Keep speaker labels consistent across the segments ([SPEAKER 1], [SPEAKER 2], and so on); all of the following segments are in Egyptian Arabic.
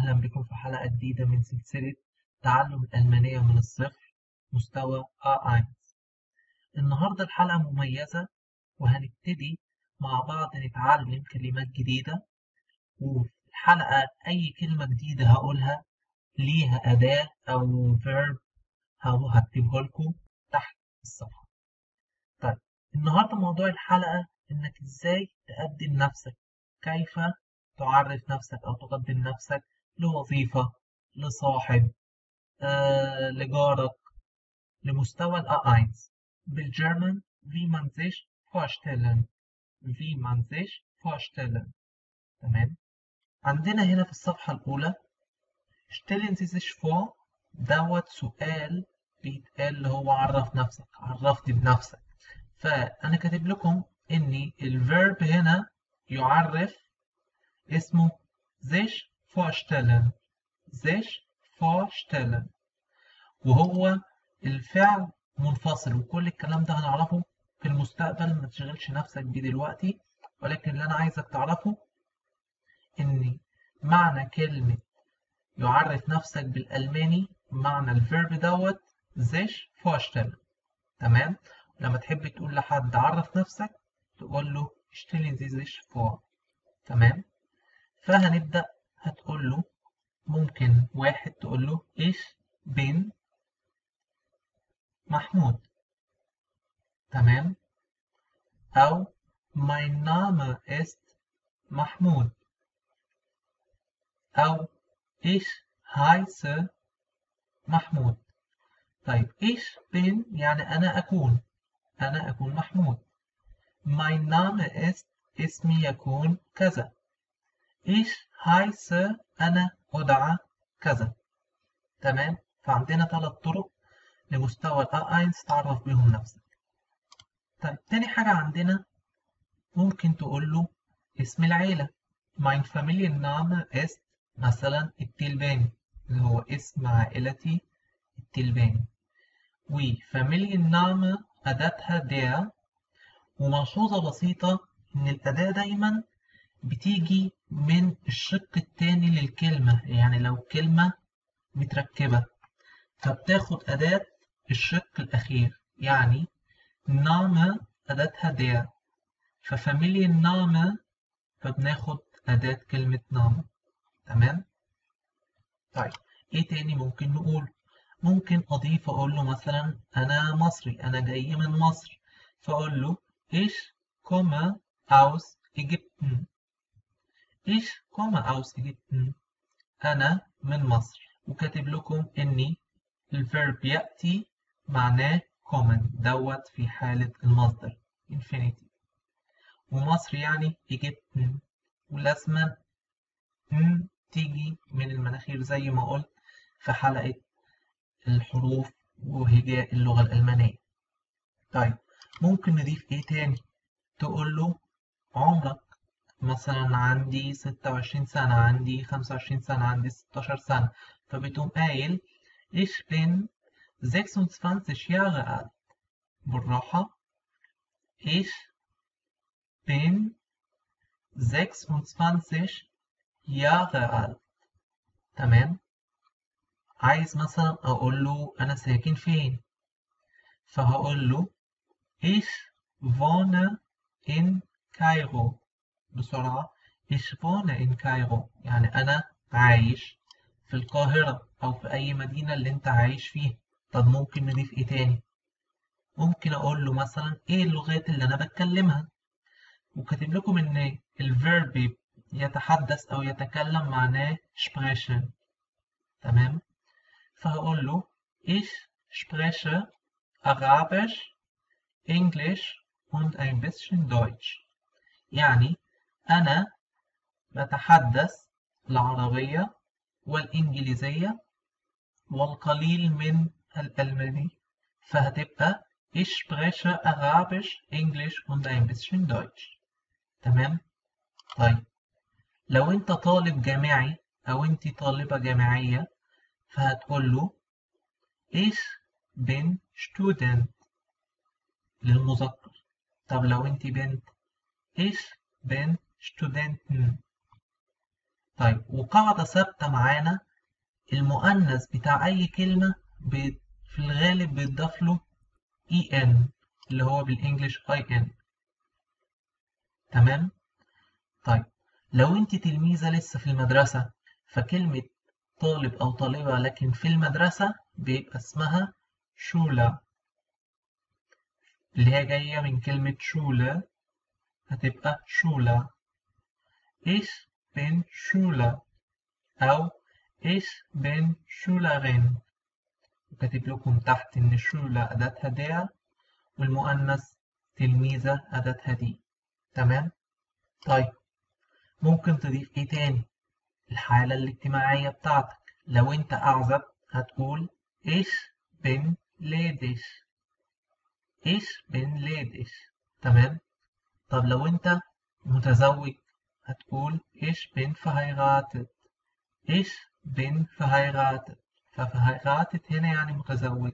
[SPEAKER 1] أهلا بكم في حلقة جديدة من سلسلة تعلم الألمانية من الصفر مستوى A1 النهاردة الحلقة مميزة وهنبتدي مع بعض نتعلم كلمات جديدة وفي الحلقة أي كلمة جديدة هقولها ليها أداة أو verb هكتبه لكم تحت الصفحة طيب النهاردة موضوع الحلقة إنك إزاي تقدم نفسك كيف تعرف نفسك أو تقدم نفسك لوظيفة لصاحب آه، لجارك لمستوى الأ1 بالجرمن wie man sich vorstellen wie man sich vorstellen تمام عندنا هنا في الصفحة الأولى stellen Sie sich vor دوت سؤال بيتقال اللي هو عرف نفسك عرفني بنفسك فأنا كاتب لكم إن الفيرب هنا يعرف اسمه sich vorstellen sich vorstellen وهو الفعل منفصل وكل الكلام ده هنعرفه في المستقبل ما تشغلش نفسك بيه دلوقتي ولكن اللي انا عايزك تعرفه ان معنى كلمة يعرف نفسك بالألماني معنى الفيرب دوت sich vorstellen تمام لما تحب تقول لحد عرف نفسك تقول له stellen Sie sich vor تمام فهنبدأ هتقول له ممكن واحد تقول له ich bin محمود تمام أو mein Name ist محمود أو ich heiße محمود طيب ich bin يعني أنا أكون أنا أكون محمود mein Name ist اسمي يكون كذا ich heiße أنا أدعى كذا تمام فعندنا ثلاث طرق لمستوى ال A1 تعرف بيهم نفسك طيب تاني حاجة عندنا ممكن تقول له اسم العيلة mein Familienname ist مثلا التلباني اللي هو اسم عائلتي التلباني و Familienname أداتها der وملحوظة بسيطة إن الأداة دايما بتيجي من الشق التاني للكلمة يعني لو كلمة متركبة فبتاخد أداة الشق الأخير يعني نامة أداتها der ففاميلي نامة فبناخد أداة كلمة نامة تمام؟ طيب إيه تاني ممكن نقول؟ ممكن أضيف أقول له مثلا أنا مصري أنا جاي من مصر فأقول له Ich komme aus Ägypten Ich komme aus Ägypten أنا من مصر وكاتب لكم إني الفيرب يأتي معناه kommen دوت في حالة المصدر infinitive ومصر يعني Ägypten ولازما م تيجي من المناخير زي ما قلت في حلقة الحروف وهجاء اللغة الألمانية طيب ممكن نضيف ايه تاني تقول له عمرك مثلا عندي ستة وعشرين سنة عندي خمسة وعشرين سنة عندي ستاشر سنة فبتقوم قايل ich bin 26 Jahre alt بالراحة ich bin 26 Jahre alt تمام عايز مثلا أقول له أنا ساكن فين فهقول له Ich wohne in Kairo بسرعة Ich wohne in Kairo يعني أنا عايش في القاهرة أو في أي مدينة اللي أنت عايش فيها طب ممكن نضيف إيه تاني؟ ممكن أقول له مثلا إيه اللغات اللي أنا بتكلمها وكاتب لكم إن الفيرب يتحدث أو يتكلم معناه sprechen تمام؟ فهقول له Ich spreche Arabisch Englisch und ein bisschen Deutsch يعني أنا بتحدث العربية والإنجليزية والقليل من الألماني فهتبقى Ich spreche Arabisch, Englisch und ein bisschen Deutsch تمام؟ طيب لو أنت طالب جامعي أو أنت طالبة جامعية فهتقول له Ich bin Student للمذكر طب لو انت بنت ich bin Studentin طيب وقاعدة ثابتة معانا المؤنث بتاع أي كلمة بي- في الغالب بيتضاف له en اللي هو بالإنجلش in تمام؟ طيب لو أنت تلميذة لسه في المدرسة فكلمة طالب أو طالبة لكن في المدرسة بيبقى اسمها شولا اللي هي جاية من كلمة شولة هتبقى شولا Ich bin Schüler أو Ich bin Schülerin وكاتب لكم تحت إن الشولة أداتها der والمؤنث تلميذة أداتها دي تمام؟ طيب ممكن تضيف إيه تاني؟ الحالة الاجتماعية بتاعتك لو أنت أعزب هتقول Ich bin ledig Ich bin ledig تمام؟ طب لو أنت متزوج هتقول Ich bin verheiratet Ich bin verheiratet فverheiratet هنا يعني متزوج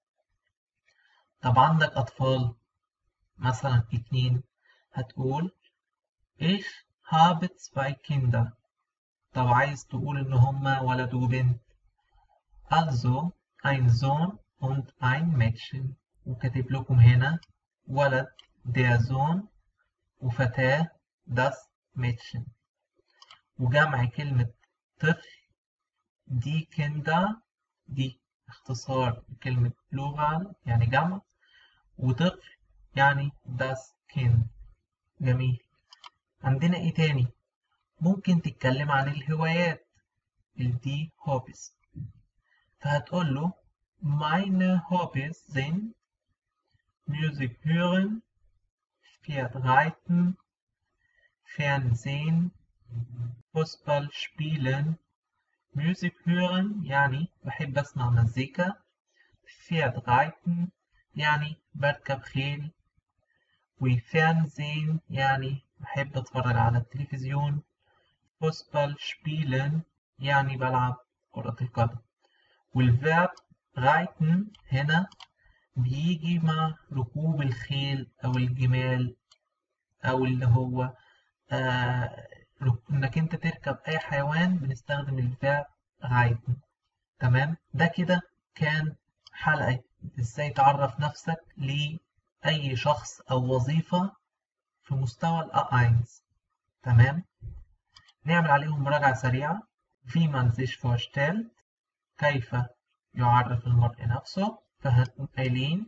[SPEAKER 1] طب عندك أطفال مثلا اتنين هتقول Ich habe zwei Kinder طب عايز تقول إن هما ولد وبنت also ein Sohn und ein Mädchen وكاتب لكم هنا ولد der Sohn وفتاة das Mädchen وجمع كلمة طفل دي كندا دي اختصار كلمة plural يعني جمع وطفل يعني das Kind جميل عندنا ايه تاني ممكن تتكلم عن الهوايات الدي هوبيز فهتقول له meine Hobbys sind Musik hören Pferd reiten Fernsehen Fußball spielen Musik hören يعني بحب أسمع مزيكا Pferd reiten يعني بركب خيل وفرنسين يعني بحب أتفرج على التلفزيون Fußball spielen يعني بلعب كرة القدم والفيرب reiten هنا بيجي مع ركوب الخيل أو الجمال أو اللي هو آه إنك أنت تركب أي حيوان بنستخدم الفيرب reiten تمام ده كده كان حلقة إزاي تعرف نفسك لأي شخص أو وظيفة في مستوى الأ1 تمام نعمل عليهم مراجعة سريعة في man sich vorstellt كيف يعرف المرء نفسه فهنقوم قايلين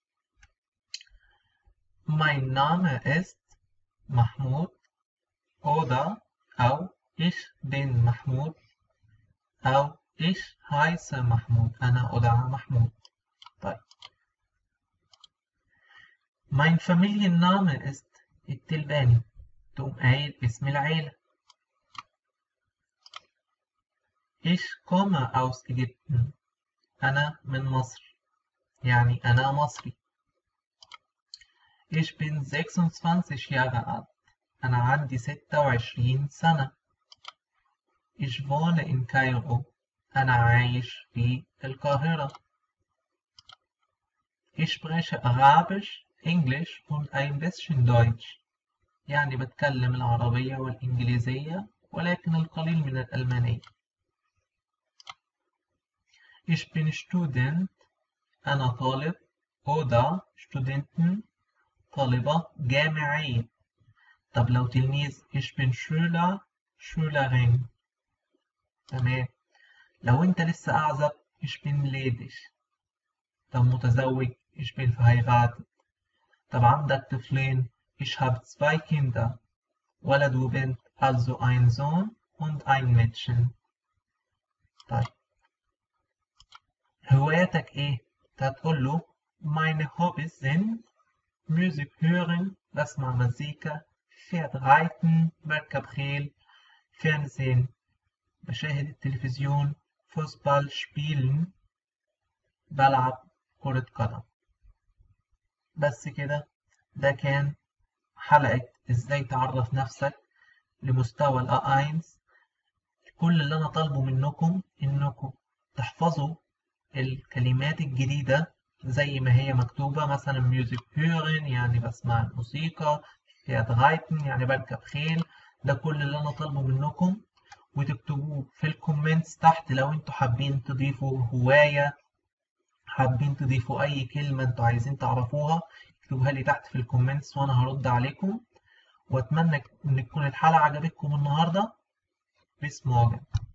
[SPEAKER 1] Mein Name ist محمود oder أو ich bin محمود أو ich heiße محمود أنا أدعى محمود طيب Mein Familienname ist التلباني تقوم قايل اسم العيلة Ich komme aus Ägypten أنا من مصر يعني أنا مصري Ich bin 26 Jahre alt أنا عندي 26 سنة Ich wohne in Kairo أنا عايش في القاهرة Ich spreche Arabisch, Englisch und ein bisschen Deutsch يعني بتكلم العربية والإنجليزية ولكن القليل من الألمانية Ich bin Student أنا طالب oder Studenten طالبة جامعية طب لو تلميذ Ich bin Schüler Schülerin تمام لو أنت لسه أعزب Ich bin ledig طب متزوج Ich bin verheiratet طب عندك طفلين Ich habe zwei Kinder ولد وبنت also ein Sohn und ein Mädchen طيب هواياتك ايه؟ هتقول له meine Hobbys sind Musik hören بسمع مزيكا Pferd reiten بركب خيل Fernsehen بشاهد التلفزيون Fußball spielen بلعب كرة قدم بس كده ده كان حلقة ازاي تعرف نفسك لمستوى الأ1 كل اللي أنا طالبه منكم إنكم تحفظوا الكلمات الجديدة زي ما هي مكتوبة مثلا ميوزك هيرن يعني بسمع الموسيقى فيات غايتن يعني بركب خيل ده كل اللي أنا طالبه منكم وتكتبوه في الكومنتس تحت لو انتوا حابين تضيفوا هواية حابين تضيفوا أي كلمة انتوا عايزين تعرفوها اكتبوها لي تحت في الكومنتس وأنا هرد عليكم وأتمنى إن تكون الحلقة عجبتكم النهاردة باسم واجب